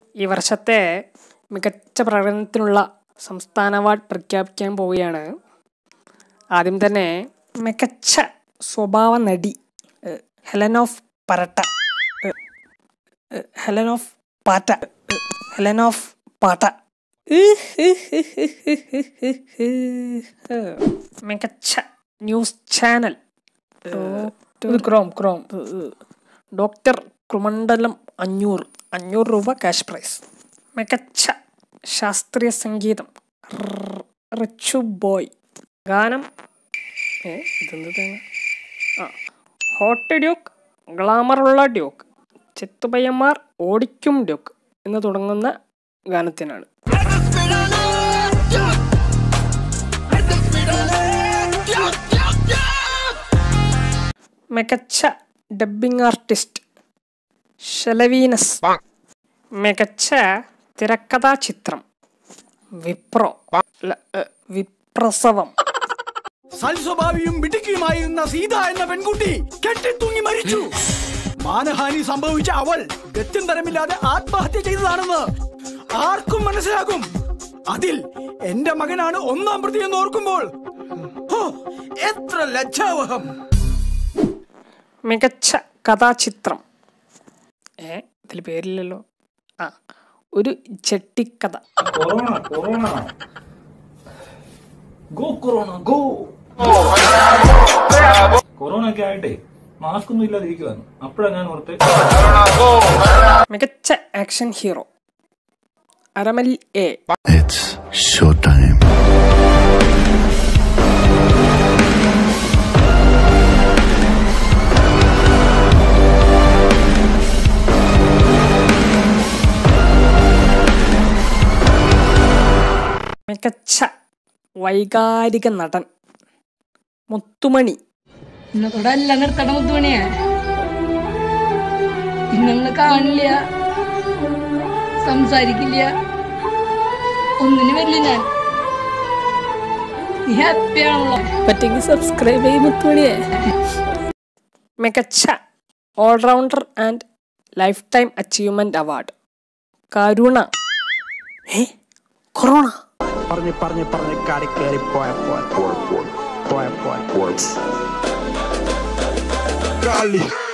ഈ വർഷത്തെ മികച്ച പ്രകടനത്തിനുള്ള സംസ്ഥാന അവാർഡ് പ്രഖ്യാപിക്കാൻ പോവുകയാണ് ആദ്യം തന്നെ മികച്ച സ്വഭാവ നടി ഏഹ്, ഹെലൻ ഓഫ് പരട്ട ഏഹ്, ഏഹ്, ഹെലൻ ഓഫ് പാറ്റ ഏഹ്, ഹെലൻ ഓഫ് പാട്ട മികച്ച ന്യൂസ് ചാനൽ ഇത് ക്രോം ക്രോം ഡോക്ടർ കുമണ്ഡലം അഞ്ഞൂറ് അഞ്ഞൂറ് രൂപ ക്യാഷ് പ്രൈസ് മികച്ച ശാസ്ത്രീയ സംഗീതം റ്- റിച്ചു ബോയ് ഗാനം ഏ ഇതെന്ത് തേങ്ങ ആ ഹോട്ട് ഡ്യൂക്ക് ഗ്ലാമറുള്ള ഡ്യൂക്ക് ചെത്തുപയ്യന്മാർ ഓടിക്കും ഡ്യൂക്ക് എന്ന് തുടങ്ങുന്ന ഗാനത്തിനാണ് മികച്ച ഡബ്ബിംഗ് ആർട്ടിസ്റ്റ് ഷെലവീനസ് മികച്ച തിരക്കഥാ ചിത്രം വിപ്രോ അല്ല, ഏ, വിപ്രസവം സൽസ്വഭാവിയും മിടുക്കിയുമായിരുന്ന സീത എന്ന പെൺകുട്ടി കെട്ടിത്തൂങ്ങി മരിച്ചു മാനഹാനി സംഭവിച്ച അവൾ ഗത്യം തരമില്ലാതെ ആത്മഹത്യ ചെയ്തതാണെന്ന് ആർക്കും മനസ്സിലാകും അതിൽ എന്റെ മകനാണ് ഒന്നാം പ്രതി എന്ന് ഓർക്കുമ്പോൾ ഹോ, എത്ര ലജ്ജാവഹം മികച്ച കഥാചിത്രം ഏ ഇതിൽ പേരില്ലല്ലോ ആ ഒരു ചെട്ടിക്കഥ corona corona go corona go corona ഒക്കെ ആയിട്ടേ മാസ്ക് ഒന്നും ഇല്ലാതിരിക്കുവായിരുന്നു അപ്പോഴാണ് ഞാൻ ഓർത്ത് മികച്ച ആക്ഷൻ ഹീറോ അരമൽ എ It's showtime. മികച്ച വൈകാരിക നടൻ മുത്തുമണി ഇന്നത്തോടെ എല്ലാം നിർത്തണം മുത്തുമണിയെ ഇന്നങ്ങള് കാണില്ല സംസാരിക്കില്ല ഒന്നിനും വരില്ല ഞാൻ നീ ഹാപ്പി ആണല്ലോ പറ്റെങ്കിൽ സബ്സ്ക്രൈബ് ചെയ്യും മുത്തുമണിയെ മികച്ച all rounder and lifetime achievement award Karuna ഏ കൊറോണ പറഞ്ഞ് പറഞ്ഞ് പറഞ്ഞ് കാടി കയറി പോയ പോയ പോയ പോയ പോയ Cali.